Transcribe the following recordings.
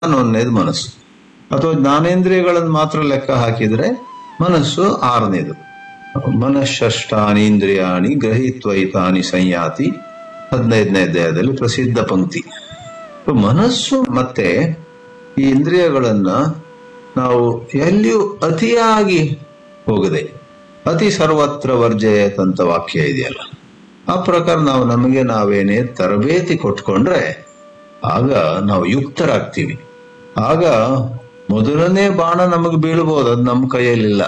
ಹನ್ನೊಂದನೇದು ಮನಸ್ಸು ಅಥವಾ ಜ್ಞಾನೇಂದ್ರಿಯಗಳನ್ನು ಮಾತ್ರ ಲೆಕ್ಕ ಹಾಕಿದ್ರೆ ಮನಸ್ಸು ಆರನೇದು ಮನಃಷ್ಟಾನಿ ಇಂದ್ರಿಯಾಣಿ ಗ್ರಹಿತ್ವೈತಾನಿ ಸಂಯಾತಿ ಹದಿನೈದನೇ ಅಧ್ಯಾಯದಲ್ಲಿ ಪ್ರಸಿದ್ಧ ಪಂಕ್ತಿ ಮನಸ್ಸು ಮತ್ತೆ ಈ ಇಂದ್ರಿಯಗಳನ್ನ ನಾವು ಎಲ್ಲಿಯೂ ಅತಿಯಾಗಿ ಹೋಗದೆ ಅತಿ ಸರ್ವತ್ರ ವರ್ಜಯತ್ ಅಂತ ವಾಕ್ಯ ಇದೆಯಲ್ಲ ಆ ಪ್ರಕಾರ ನಾವು ನಮಗೆ ನಾವೇನೇ ತರಬೇತಿ ಕೊಟ್ಕೊಂಡ್ರೆ ಆಗ ನಾವು ಯುಕ್ತರಾಗ್ತೀವಿ ಆಗ ಮೊದಲನೇ ಬಾಣ ನಮಗೆ ಬೀಳ್ಬೋದು ಅದು ನಮ್ಮ ಕೈಯಲ್ಲಿಲ್ಲ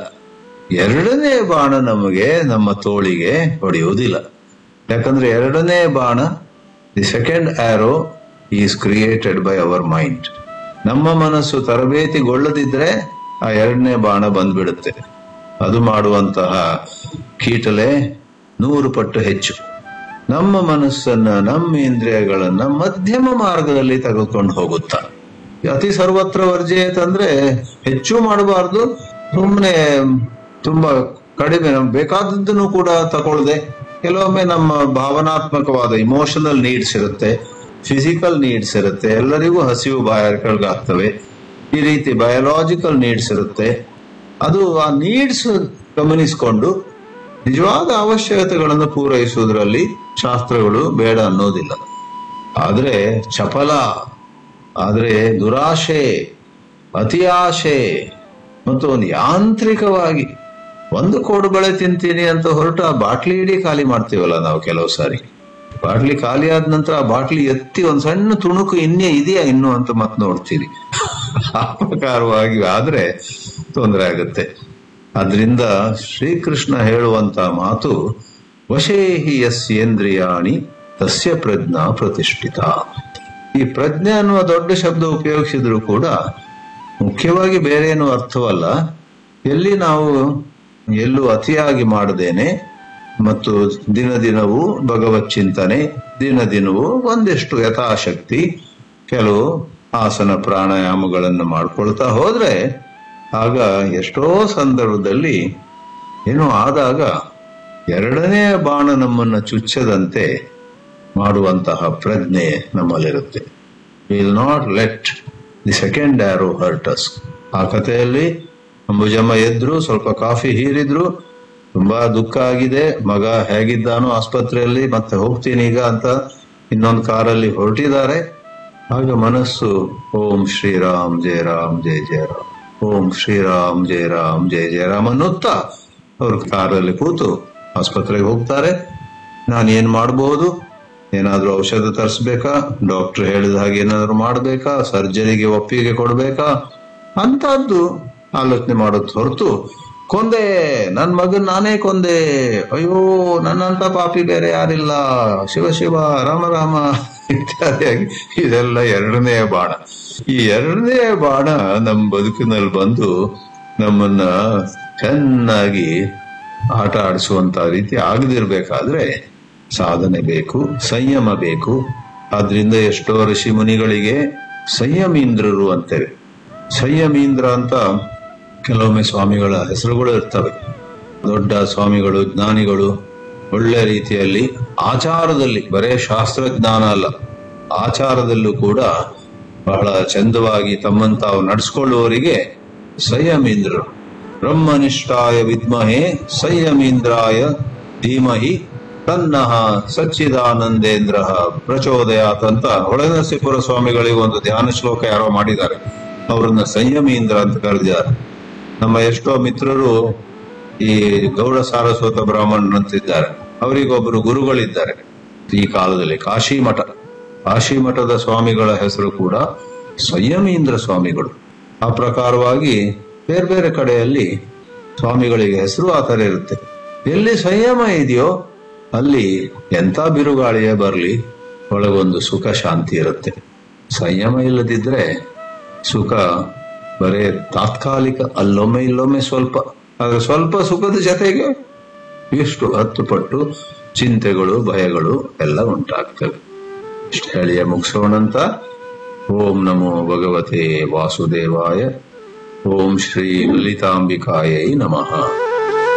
ಎರಡನೇ ಬಾಣ ನಮಗೆ ನಮ್ಮ ತೋಳಿಗೆ ಹೊಡೆಯುವುದಿಲ್ಲ ಯಾಕಂದ್ರೆ ಎರಡನೇ ಬಾಣ the second arrow is created by our mind ನಮ್ಮ ಮನಸ್ಸು ತರಬೇತಿಗೊಳ್ಳದಿದ್ರೆ ಆ ಎರಡನೇ ಬಾಣ ಬಂದ್ಬಿಡುತ್ತೆ ಅದು ಮಾಡುವಂತಹ ಕೀಟಲೆ ನೂರು ಪಟ್ಟು ಹೆಚ್ಚು ನಮ್ಮ ಮನಸ್ಸನ್ನ ನಮ್ಮ ಇಂದ್ರಿಯಗಳನ್ನ ಮಧ್ಯಮ ಮಾರ್ಗದಲ್ಲಿ ತೆಗೆದುಕೊಂಡು ಹೋಗುತ್ತಾ ಅತಿ ಸರ್ವತ್ರ ವರ್ಜಯತ್ ಅಂದ್ರೆ ಹೆಚ್ಚು ಮಾಡಬಾರ್ದು ಸುಮ್ಮನೆ ತುಂಬಾ ಕಡಿಮೆ ನಮ್ಗೆ ಬೇಕಾದದ್ದನ್ನು ಕೂಡ ತಗೊಳ್ದೆ ಕೆಲವೊಮ್ಮೆ ನಮ್ಮ ಭಾವನಾತ್ಮಕವಾದ ಇಮೋಷನಲ್ ನೀಡ್ಸ್ ಇರುತ್ತೆ ಫಿಸಿಕಲ್ ನೀಡ್ಸ್ ಇರುತ್ತೆ ಎಲ್ಲರಿಗೂ ಹಸಿವು ಬಾಯಾರಿಕೆಗಳಾಗ್ತವೆ ಈ ರೀತಿ ಬಯೋಲಾಜಿಕಲ್ ನೀಡ್ಸ್ ಇರುತ್ತೆ ಅದು ಆ ನೀಡ್ಸ್ ಗಮನಿಸಿಕೊಂಡು ನಿಜವಾದ ಅವಶ್ಯಕತೆಗಳನ್ನು ಪೂರೈಸುವುದರಲ್ಲಿ ಶಾಸ್ತ್ರಗಳು ಬೇಡ ಅನ್ನೋದಿಲ್ಲ ಆದ್ರೆ ಚಪಲ ಆದ್ರೆ ದುರಾಶೆ ಅತಿ ಆಶೆ ಮತ್ತು ಒಂದು ಯಾಂತ್ರಿಕವಾಗಿ ಒಂದು ಕೋಡು ಬಳೆ ತಿಂತೀನಿ ಅಂತ ಹೊರಟು ಆ ಬಾಟ್ಲಿ ಇಡೀ ಖಾಲಿ ಮಾಡ್ತೀವಲ್ಲ ನಾವು ಕೆಲವು ಸಾರಿ ಬಾಟ್ಲಿ ಖಾಲಿ ಆದ ನಂತರ ಆ ಬಾಟ್ಲಿ ಎತ್ತಿ ಒಂದ್ ಸಣ್ಣ ತುಣುಕು ಇನ್ನೇ ಇದೆಯಾ ಇನ್ನು ಅಂತ ಮತ್ ನೋಡ್ತೀರಿ ಆ ಪ್ರಕಾರವಾಗಿ ಆದ್ರೆ ತೊಂದರೆ ಆಗುತ್ತೆ ಅದರಿಂದ ಶ್ರೀಕೃಷ್ಣ ಹೇಳುವಂತ ಮಾತು ವಶೇಹಿ ಯಸ್ಯೇಂದ್ರಿಯಾಣಿ ತಸ್ಯ ಪ್ರಜ್ಞಾ ಪ್ರತಿಷ್ಠಿತ ಈ ಪ್ರಜ್ಞೆ ಅನ್ನುವ ದೊಡ್ಡ ಶಬ್ದ ಉಪಯೋಗಿಸಿದ್ರು ಕೂಡ ಮುಖ್ಯವಾಗಿ ಬೇರೆ ಏನು ಅರ್ಥವಲ್ಲ ಎಲ್ಲಿ ನಾವು ಎಲ್ಲೂ ಅತಿಯಾಗಿ ಮಾಡದೇನೆ ಮತ್ತು ದಿನ ದಿನವೂ ಭಗವತ್ ಚಿಂತನೆ ದಿನ ದಿನವೂ ಒಂದಿಷ್ಟು ಯಥಾಶಕ್ತಿ ಕೆಲವು ಆಸನ ಪ್ರಾಣಾಯಾಮಗಳನ್ನು ಮಾಡ್ಕೊಳ್ತಾ ಹೋದ್ರೆ ಆಗ ಎಷ್ಟೋ ಸಂದರ್ಭದಲ್ಲಿ ಏನೋ ಆದಾಗ ಎರಡನೇ ಬಾಣ ನಮ್ಮನ್ನ ಚುಚ್ಚದಂತೆ ಮಾಡುವಂತಹ ಪ್ರಜ್ಞೆ ನಮ್ಮಲ್ಲಿರುತ್ತೆ will not let the second arrow hurt us ಆ ಕಥೆಯಲ್ಲಿ ಅಂಬುಜಮ್ಮ ಎದ್ರು ಸ್ವಲ್ಪ ಕಾಫಿ ಹೀರಿದ್ರು ತುಂಬಾ ದುಃಖ ಆಗಿದೆ ಮಗ ಹೇಗಿದ್ದಾನೋ ಆಸ್ಪತ್ರೆಯಲ್ಲಿ ಮತ್ತೆ ಹೋಗ್ತೀನಿ ಈಗ ಅಂತ ಇನ್ನೊಂದು ಕಾರಲ್ಲಿ ಹೊರಟಿದ್ದಾರೆ ಆಗ ಮನಸ್ಸು ಓಂ ಶ್ರೀರಾಮ್ ಜಯ ರಾಮ್ ಜಯ ಜಯ ರಾಮ್ ಓಂ ಶ್ರೀರಾಮ್ ಜಯ ರಾಮ್ ಜಯ ಜಯ ರಾಮ್ ಅನ್ನುತ್ತಾ ಅವರು ಕಾರಲ್ಲಿ ಕೂತು ಆಸ್ಪತ್ರೆಗೆ ಹೋಗ್ತಾರೆ ನಾನು ಏನ್ ಮಾಡಬಹುದು ಏನಾದ್ರೂ ಔಷಧ ತರಿಸ್ಬೇಕಾ ಡಾಕ್ಟರ್ ಹೇಳಿದ ಹಾಗೆ ಏನಾದ್ರು ಮಾಡ್ಬೇಕಾ ಸರ್ಜರಿಗೆ ಒಪ್ಪಿಗೆ ಕೊಡ್ಬೇಕಾ ಅಂತದ್ದು ಆಲೋಚನೆ ಮಾಡೋದು ಹೊರತು ಕೊಂದೆ ನನ್ ಮಗನ್ ನಾನೇ ಕೊಂದೆ ಅಯ್ಯೋ ನನ್ನಂತ ಪಾಪಿ ಬೇರೆ ಯಾರಿಲ್ಲ ಶಿವ ಶಿವ ರಾಮ ರಾಮ ಇತ್ಯಾದಿಯಾಗಿ ಇದೆಲ್ಲ ಎರಡನೇ ಬಾಣ ಈ ಎರಡನೇ ಬಾಣ ನಮ್ಮ ಬದುಕಿನಲ್ಲಿ ಬಂದು ನಮ್ಮನ್ನ ಚೆನ್ನಾಗಿ ಆಟ ಆಡಿಸುವಂತ ರೀತಿ ಆಗದಿರ್ಬೇಕಾದ್ರೆ ಸಾಧನೆ ಬೇಕು ಸಂಯಮ ಬೇಕು ಆದ್ರಿಂದ ಎಷ್ಟೋ ಋಷಿ ಮುನಿಗಳಿಗೆ ಸಂಯಮೀಂದ್ರರು ಅಂತೇವೆ ಸಂಯಮೀಂದ್ರ ಅಂತ ಕೆಲವೊಮ್ಮೆ ಸ್ವಾಮಿಗಳ ಹೆಸರುಗಳು ಇರ್ತವೆ ದೊಡ್ಡ ಸ್ವಾಮಿಗಳು ಜ್ಞಾನಿಗಳು ಒಳ್ಳೆ ರೀತಿಯಲ್ಲಿ ಆಚಾರದಲ್ಲಿ ಬರೇ ಶಾಸ್ತ್ರಜ್ಞಾನ ಅಲ್ಲ ಆಚಾರದಲ್ಲೂ ಕೂಡ ಬಹಳ ಚಂದವಾಗಿ ತಮ್ಮನ್ನು ತಾವು ನಡೆಸ್ಕೊಳ್ಳುವವರಿಗೆ ಸಂಯಮೀಂದ್ರರು ಬ್ರಹ್ಮನಿಷ್ಠಾಯ ವಿದ್ಮಹೆ ಸಂಯಮೀಂದ್ರಾಯ ಧೀಮಹಿ ತನ್ನಃ ಸಚ್ಚಿದಾನಂದೇಂದ್ರ ಪ್ರಚೋದಯಾತ್ ಅಂತ ಹೊಳೆನರಸೀಪುರ ಸ್ವಾಮಿಗಳಿಗೆ ಒಂದು ಧ್ಯಾನ ಶ್ಲೋಕ ಯಾರೋ ಮಾಡಿದ್ದಾರೆ ಅವರನ್ನ ಸಂಯಮೀಂದ್ರ ಅಂತ ಕರೆದಿದ್ದಾರೆ ನಮ್ಮ ಎಷ್ಟೋ ಮಿತ್ರರು ಈ ಗೌಡ ಸಾರಸ್ವತ ಬ್ರಾಹ್ಮಣರಂತಿದ್ದಾರೆ ಅವರಿಗೊಬ್ಬರು ಗುರುಗಳಿದ್ದಾರೆ ಈ ಕಾಲದಲ್ಲಿ ಕಾಶಿ ಮಠ ಕಾಶಿ ಮಠದ ಸ್ವಾಮಿಗಳ ಹೆಸರು ಕೂಡ ಸಂಯಮೀಂದ್ರ ಸ್ವಾಮಿಗಳು ಆ ಪ್ರಕಾರವಾಗಿ ಬೇರೆ ಬೇರೆ ಕಡೆಯಲ್ಲಿ ಸ್ವಾಮಿಗಳಿಗೆ ಹೆಸರು ಆ ತರ ಇರುತ್ತೆ ಎಲ್ಲಿ ಸಂಯಮ ಇದೆಯೋ ಅಲ್ಲಿ ಎಂತ ಬಿರುಗಾಳಿಯೇ ಬರಲಿ ಒಳಗೊಂದು ಸುಖ ಶಾಂತಿ ಇರುತ್ತೆ ಸಂಯಮ ಇಲ್ಲದಿದ್ರೆ ಸುಖ ಬರೇ ತಾತ್ಕಾಲಿಕ ಅಲ್ಲೊಮ್ಮೆ ಇಲ್ಲೊಮ್ಮೆ ಸ್ವಲ್ಪ ಆದ್ರೆ ಸ್ವಲ್ಪ ಸುಖದ ಜೊತೆಗೆ ಎಷ್ಟು ಹತ್ತು ಪಟ್ಟು ಚಿಂತೆಗಳು ಭಯಗಳು ಎಲ್ಲ ಉಂಟಾಗ್ತವೆ ಇಷ್ಟು ಹೇಳಿಯೇ ಮುಗಿಸೋಣಂತ ಓಂ ನಮೋ ಭಗವತೆ ವಾಸುದೇವಾಯ ಓಂ ಶ್ರೀ ಲಲಿತಾಂಬಿಕಾಯೈ ನಮಃ